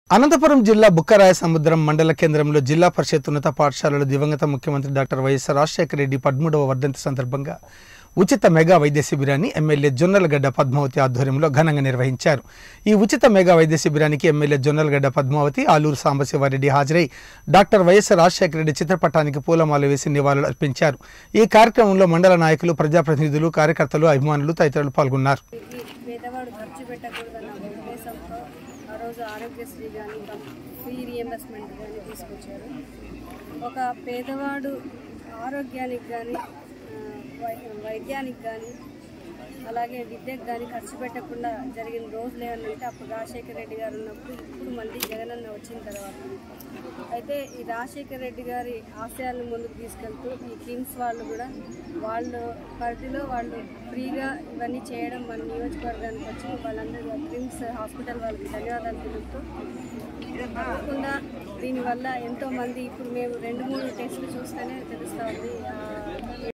అనంతపురం జిల్లా బుక్కరాయ సముద్రం మండల కేంద్రంలో జిల్లా పరిషత్ ఉన్నత పాఠశాలలో దివంగత ముఖ్యమంత్రి డాక్టర్ వైఎస్ రాజశేఖర రెడ్డి పదమూడవ వర్ధంతి సందర్భంగా ఉచిత మెగా వైద్య శిబిరాన్ని ఎమ్మెల్యే జొన్నలగడ్డ పద్మావతి ఆధ్వర్యంలో ఘనంగా నిర్వహించారు ఈ ఉచిత మెగా వైద్య శిబిరానికి ఎమ్మెల్యే జొన్నలగడ్డ పద్మావతి ఆలూరు సాంబశివారెడ్డి హాజరై డాక్టర్ వైఎస్ రాజశేఖర రెడ్డి చిత్రపటానికి పూలమాల వేసి నివాళులు అర్పించారు ఈ కార్యక్రమంలో మండల నాయకులు ప్రజాప్రతినిధులు కార్యకర్తలు అభిమానులు తదితరులు పాల్గొన్నారు ఈ పేదవాడు ఖర్చు పెట్టకూడదన్న ఒక ఉద్దేశంతో ఆ రోజు ఆరోగ్యశ్రీ కానీ ఫ్రీ రియంబర్స్మెంట్ కానీ తీసుకొచ్చారు ఒక పేదవాడు ఆరోగ్యానికి కానీ వైద్యానికి కానీ అలాగే విద్యకు కానీ ఖర్చు పెట్టకుండా జరిగిన రోజులు ఏమన్నా అంటే అప్పుడు రాజశేఖర రెడ్డి గారు ఉన్నప్పుడు ఇప్పుడు మళ్ళీ జగనన్న వచ్చిన తర్వాత అయితే ఈ రాజశేఖర రెడ్డి గారి ఆశయాలను ముందుకు తీసుకెళ్తూ ఈ కిమ్స్ వాళ్ళు కూడా వాళ్ళు పరిధిలో వాళ్ళు ఫ్రీగా ఇవన్నీ చేయడం మన నియోజకవర్గానికి వచ్చి వాళ్ళందరూ కిమ్స్ హాస్పిటల్ వాళ్ళకి ధన్యవాదాలు తెలుపుతూ కాకుండా దీనివల్ల ఎంతో మంది ఇప్పుడు మేము రెండు మూడు టెస్టులు చూస్తేనే తెలుస్తూ ఉంది ఆ